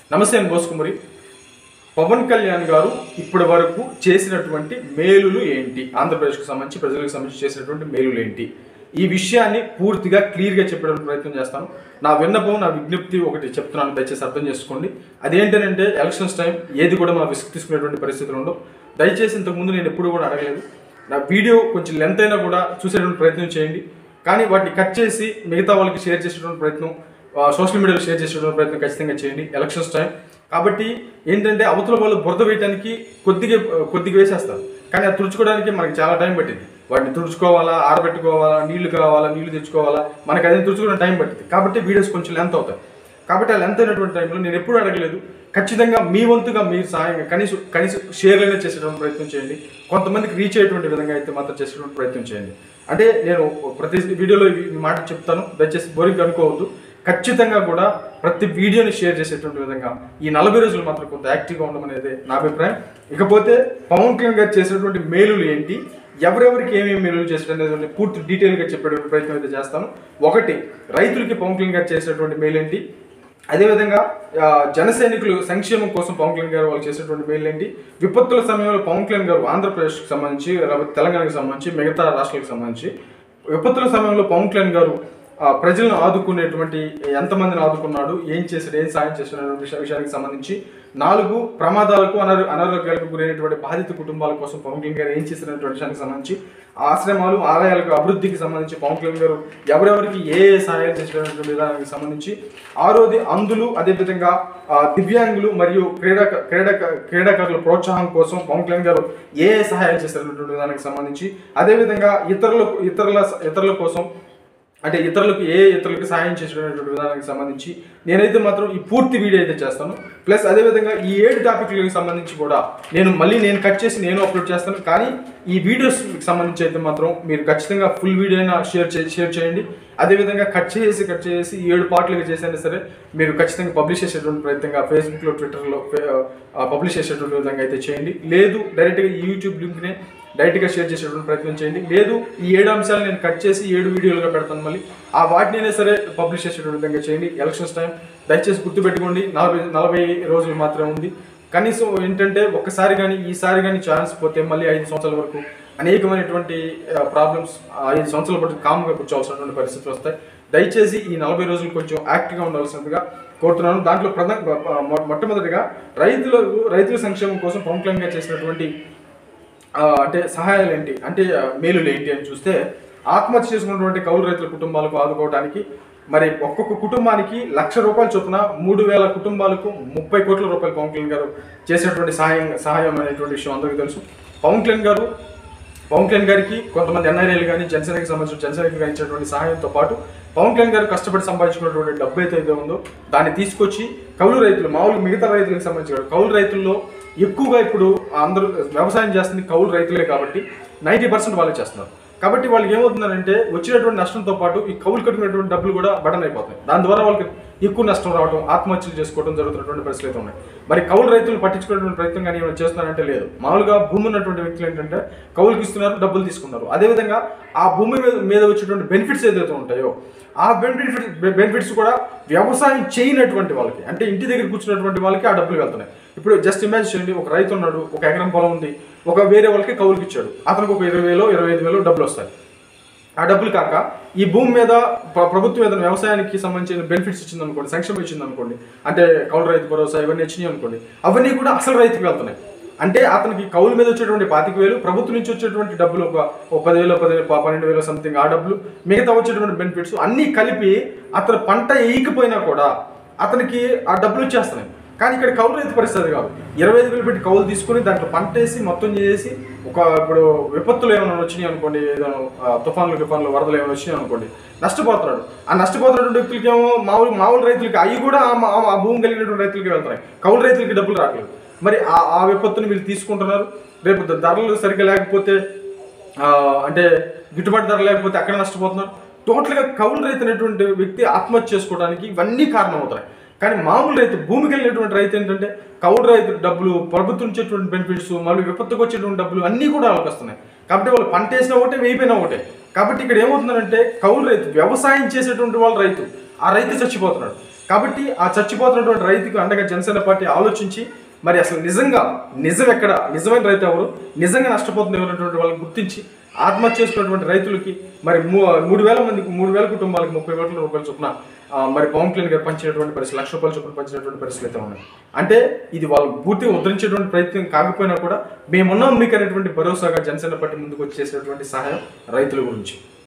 నమస్తే అని బోసుకుమరి పవన్ కళ్యాణ్ గారు ఇప్పటి వరకు చేసినటువంటి మేలులు ఏంటి ఆంధ్రప్రదేశ్కి సంబంధించి ప్రజలకు సంబంధించి చేసినటువంటి మేలులు ఏంటి ఈ విషయాన్ని పూర్తిగా క్లియర్గా చెప్పడానికి ప్రయత్నం చేస్తాను నా విన్నపం నా విజ్ఞప్తి ఒకటి చెప్తున్నాను దయచేసి అర్థం చేసుకోండి అదేంటంటే ఎలక్షన్స్ టైం ఏది కూడా మనం రిస్క్ తీసుకునేటువంటి పరిస్థితులు ఉండవు దయచేసి ఇంతకుముందు నేను ఎప్పుడు కూడా అడగలేదు నా వీడియో కొంచెం లెంత్ అయినా కూడా చూసేటువంటి ప్రయత్నం చేయండి కానీ వాటిని కట్ చేసి మిగతా వాళ్ళకి షేర్ చేసేటువంటి ప్రయత్నం ఆ, సోషల్ మీడియాలో షేర్ చేసేటువంటి ప్రయత్నం ఖచ్చితంగా చేయండి ఎలక్షన్స్ టైం కాబట్టి ఏంటంటే అవతల వాళ్ళు బురద వేయడానికి కొద్దిగా కొద్దిగా వేసేస్తారు కానీ అది తుడుచుకోవడానికి మనకి చాలా టైం పట్టింది వాటిని తుడుచుకోవాలా ఆరబెట్టుకోవాలా నీళ్లు కావాలా నీళ్లు తెచ్చుకోవాలా మనకి అది తుడుచుకోవడానికి టైం పట్టింది కాబట్టి వీడియోస్ కొంచెం లెంత్ అవుతాయి కాబట్టి ఆ లెంత్ అయినటువంటి టైంలో నేను ఎప్పుడు అడగలేదు ఖచ్చితంగా మీ వంతుగా మీరు సహాయంగా కనీసం కనీసం షేర్లైనా చేసేటువంటి ప్రయత్నం చేయండి కొంతమందికి రీచ్ అయ్యేటువంటి విధంగా అయితే మాత్రం చేసేటువంటి ప్రయత్నం చేయండి అంటే నేను ప్రతి వీడియోలో ఈ ఈ మాట చెప్తాను దయచేసి బోరింగ్ అనుకోవద్దు ఖచ్చితంగా కూడా ప్రతి వీడియోని షేర్ చేసేటువంటి విధంగా ఈ నలభై రోజులు మాత్రం కొంత యాక్టివ్గా ఉండడం అనేది నా అభిప్రాయం ఇకపోతే పవన్ కళ్యాణ్ గారు చేసినటువంటి మేలులు ఏంటి ఎవరెవరికి ఏమేమి మేలులు చేసాడు అనేది పూర్తి డీటెయిల్గా చెప్పేటువంటి ప్రయత్నం అయితే చేస్తాను ఒకటి రైతులకి పవన్ కళ్యాణ్ గారు చేసినటువంటి మేలు ఏంటి అదేవిధంగా ఆ, జన సైనికులు సంక్షేమం కోసం పవన్ కళ్యాణ్ గారు వాళ్ళు చేసినటువంటి మేలు ఏంటి విపత్తుల సమయంలో పవన్ కళ్యాణ్ గారు ఆంధ్రప్రదేశ్కి సంబంధించి లేకపోతే తెలంగాణకు సంబంధించి మిగతా రాష్ట్రాలకు సంబంధించి విపత్తుల సమయంలో పవన్ కళ్యాణ్ గారు ఆ, ప్రజలను ఆదుకునేటువంటి ఎంతమందిని ఆదుకున్నాడు ఏం చేశాడు ఏం సాయం చేశాడు అనే విషయ విషయానికి సంబంధించి నాలుగు ప్రమాదాలకు అనారో అనారోగ్యాలకు గురైనటువంటి బాధిత కుటుంబాల కోసం పవన్ కళ్యాణ్ గారు ఏం చేసినటువంటి విషయానికి సంబంధించి ఆశ్రమాలు ఆలయాలకు అభివృద్ధికి సంబంధించి పవన్ కళ్యాణ్ గారు ఎవరెవరికి ఏ ఏ సహాయాలు చేసినటువంటి విధానానికి సంబంధించి ఆరోది అందులు అదేవిధంగా ఆ, దివ్యాంగులు మరియు క్రీడా క్రీడా క్రీడాకారుల ప్రోత్సాహం కోసం పవన్ కళ్యాణ్ గారు ఏ ఏ సహాయాలు చేసినటువంటి విధానానికి సంబంధించి అదేవిధంగా ఇతరులకు ఇతరుల ఇతరుల కోసం అంటే ఇతరులకు ఏ ఇతరులకు సహాయం చేసేటటువంటి విధానానికి సంబంధించి నేనైతే మాత్రం ఈ పూర్తి వీడియో అయితే చేస్తాను ప్లస్ అదేవిధంగా ఈ ఏడు టాపిక్లకు సంబంధించి కూడా నేను మళ్ళీ నేను కట్ చేసి నేను అప్లోడ్ చేస్తాను కానీ ఈ వీడియోస్కి సంబంధించి అయితే మాత్రం మీరు ఖచ్చితంగా ఫుల్ వీడియో అయినా షేర్ చే షేర్ చేయండి అదేవిధంగా కట్ చేసి కట్ చేసి ఈ ఏడు పార్ట్లుగా చేసైనా సరే మీరు ఖచ్చితంగా పబ్లిష్ చేసేటువంటి ప్రయత్నంగా ఫేస్బుక్లో ట్విట్టర్లో పబ్లిష్ చేసేటువంటి విధంగా అయితే చేయండి లేదు డైరెక్ట్గా ఈ యూట్యూబ్ లింక్ని డైరెక్ట్గా షేర్ చేసేటువంటి ప్రయత్నం చేయండి లేదు ఈ ఏడు అంశాలు నేను కట్ చేసి ఏడు వీడియోలుగా పెడతాను మళ్ళీ ఆ వాటినైనా సరే పబ్లిష్ చేసేటువంటి విధంగా చేయండి ఎలక్షన్స్ టైం దయచేసి గుర్తుపెట్టుకోండి నలభై నలభై రోజులు మాత్రమే ఉంది కనీసం ఏంటంటే ఒక్కసారి కానీ ఈసారి కానీ ఛాన్స్ పోతే మళ్ళీ ఐదు సంవత్సరాల వరకు అనేకమైనటువంటి ప్రాబ్లమ్స్ ఐదు సంవత్సరాల పాటు కామ్గా కూర్చోవలసినటువంటి పరిస్థితులు వస్తాయి దయచేసి ఈ నలభై రోజులు కొంచెం యాక్టివ్గా ఉండాల్సినట్టుగా కోరుతున్నాను దాంట్లో ప్రధాన మొ- మొట్టమొదటిగా రైతులకు రైతుల సంక్షేమం కోసం పవన్ కళ్యాణ్ గారు చేసినటువంటి ఆ, అంటే సహాయాలు ఏంటి అంటే ఆ, మేలులు ఏంటి అని చూస్తే ఆత్మహత్య చేసుకున్నటువంటి కౌలు రైతుల కుటుంబాలకు ఆదుకోవడానికి మరి ఒక్కొక్క కుటుంబానికి లక్ష రూపాయల చొప్పున మూడు వేల కుటుంబాలకు ముప్పై కోట్ల రూపాయలు పవన్ కళ్యాణ్ గారు చేసినటువంటి సహాయం సహాయం అనేటువంటి విషయం అందరికీ తెలుసు పవన్ కళ్యాణ్ గారు పవన్ కళ్యాణ్ గారికి కొంతమంది ఎన్ఐఏలు కానీ జనసేనకి సంబంధించిన జనసేనకి కానీ ఇచ్చినటువంటి సహాయంతో పాటు పవన్ కళ్యాణ్ గారు కష్టపడి సంపాదించుకున్నటువంటి డబ్బు అయితే ఏదో ఉందో దాన్ని తీసుకొచ్చి కౌలు రైతులు మామూలు మిగతా రైతులకు సంబంధించిన కౌలు రైతుల్లో ఎక్కువగా ఇప్పుడు అందరూ వ్యవసాయం చేస్తుంది కౌలు రైతులే కాబట్టి నైంటీ పర్సెంట్ వాళ్ళే చేస్తున్నారు కాబట్టి వాళ్ళకి ఏమవుతుందంటే వచ్చినటువంటి నష్టంతో పాటు ఈ కౌలు కట్టుకున్నటువంటి డబ్బులు కూడా బటన్ అయిపోతాయి దాని ద్వారా వాళ్ళకి ఎక్కువ నష్టం రావడం ఆత్మహత్యలు చేసుకోవడం జరుగుతున్నటువంటి పరిస్థితులు అయితే ఉన్నాయి మరి కౌలు రైతులు పట్టించుకునేటువంటి ప్రయత్నం కానీ ఏమైనా చేస్తున్నారంటే లేదు మామూలుగా భూమి ఉన్నటువంటి వ్యక్తులు ఏంటంటే కౌలుకి ఇస్తున్నారు డబ్బులు తీసుకున్నారు అదేవిధంగా ఆ భూమి మీద మీద వచ్చేటువంటి బెనిఫిట్స్ ఏదైతే ఉంటాయో ఆ బెనిఫిట్ బెనిఫిట్స్ కూడా వ్యవసాయం చేయనటువంటి వాళ్ళకి అంటే ఇంటి దగ్గర కూర్చున్నటువంటి వాళ్ళకి ఆ డబ్బులు వెళ్తున్నాయి ఇప్పుడు జస్ట్ ఇమాజిన్ చేయండి ఒక రైతు ఉన్నాడు ఒక ఎకరం పొలం ఉంది ఒక వేరే వాళ్ళకి కౌలుకి ఇచ్చాడు అతనికి ఒక ఇరవై వేలు ఇరవై ఐదు వేలు డబ్బులు వస్తాయి ఆ డబ్బులు కాక ఈ భూమి మీద ప్ర- ప్రభుత్వం ఏదైనా వ్యవసాయానికి సంబంధించిన బెనిఫిట్స్ ఇచ్చింది అనుకోండి సంక్షేమం ఇచ్చింది అనుకోండి అంటే కౌలు రైతు భరోసా ఇవన్నీ వచ్చినాయి అనుకోండి అవన్నీ కూడా అసలు రైతుకి వెళ్తున్నాయి అంటే అతనికి కౌలు మీద వచ్చేటువంటి పాతిక వేలు ప్రభుత్వం నుంచి వచ్చేటువంటి డబ్బులు ఒక ఒక పదివేలు పదివేలు ప- పన్నెండు వేలు సంథింగ్ ఆ డబ్బులు మిగతా వచ్చేటువంటి బెనిఫిట్స్ అన్నీ కలిపి అతను పంట వేయకపోయినా కూడా అతనికి ఆ డబ్బులు వచ్చేస్తున్నాయి కానీ ఇక్కడ కౌలు రైతు పరిస్థితి కాదు ఇరవై ఐదు వేలు పెట్టి కౌలు తీసుకుని దాంట్లో పంట వేసి మొత్తం చేసి ఒక ఇప్పుడు విపత్తులు ఏమైనా వచ్చినాయి అనుకోండి ఏదో ఆ, తుఫాన్లు తుఫాన్లు వరదలు ఏమైనా వచ్చినాయి అనుకోండి నష్టపోతున్నాడు ఆ నష్టపోతున్నటువంటి వ్యక్తులకి ఏమో మామూలు మామూలు రైతులకి అవి కూడా ఆ మా- ఆ భూమి కలిగినటువంటి రైతులకి వెళ్తున్నాయి కౌలు రైతులకి డబ్బులు రావట్లేదు మరి ఆ ఆ విపత్తుని మీరు తీసుకుంటున్నారు రేపు ద- ధరలు సరిగ్గా లేకపోతే ఆ, అంటే గిట్టుబాటు ధర లేకపోతే అక్కడ నష్టపోతున్నారు టోటల్గా కౌలు రైతు అనేటువంటి వ్యక్తి ఆత్మహత్య చేసుకోవడానికి ఇవన్నీ కారణం అవుతాయి కానీ మామూలు రైతు భూమికి వెళ్ళినటువంటి రైతు ఏంటంటే కౌలు రైతు డబ్బులు ప్రభుత్వం ఇచ్చేటువంటి బెనిఫిట్స్ మళ్ళీ విపత్తుకు వచ్చేటువంటి డబ్బులు అన్నీ కూడా వాళ్ళకి వస్తున్నాయి కాబట్టి వాళ్ళు పంట వేసినా ఒకటే వేయిపోయినా ఒకటే కాబట్టి ఇక్కడ ఏమవుతుందంటే కౌలు రైతు వ్యవసాయం చేసేటువంటి వాళ్ళ రైతు ఆ రైతు చచ్చిపోతున్నాడు కాబట్టి ఆ చచ్చిపోతున్నటువంటి రైతుకు అండగా జనసేన పార్టీ ఆలోచించి మరి అసలు నిజంగా నిజం ఎక్కడ నిజమైన రైతు ఎవరు నిజంగా నష్టపోతుంది ఎవరైనటువంటి వాళ్ళని గుర్తించి ఆత్మహత్య చేసుకున్నటువంటి రైతులకి మరి మూ- మూడు వేల మందికి మూడు వేల కుటుంబాలకు ముప్పై కోట్ల రూపాయల చొప్పున ఆ, మరి పవన్ కళ్యాణ్ గారు పంచినటువంటి పరిస్థితి లక్ష రూపాయల చొప్పున పంచినటువంటి పరిస్థితులు అయితే ఉన్నాయి అంటే ఇది వాళ్ళు పూర్తిగా ఉద్ధరించేటువంటి ప్రయత్నం కాకపోయినా కూడా మేమున్నాం మీకు అనేటువంటి భరోసాగా జనసేన పార్టీ ముందుకు వచ్చి చేసినటువంటి సహాయం రైతుల గురించి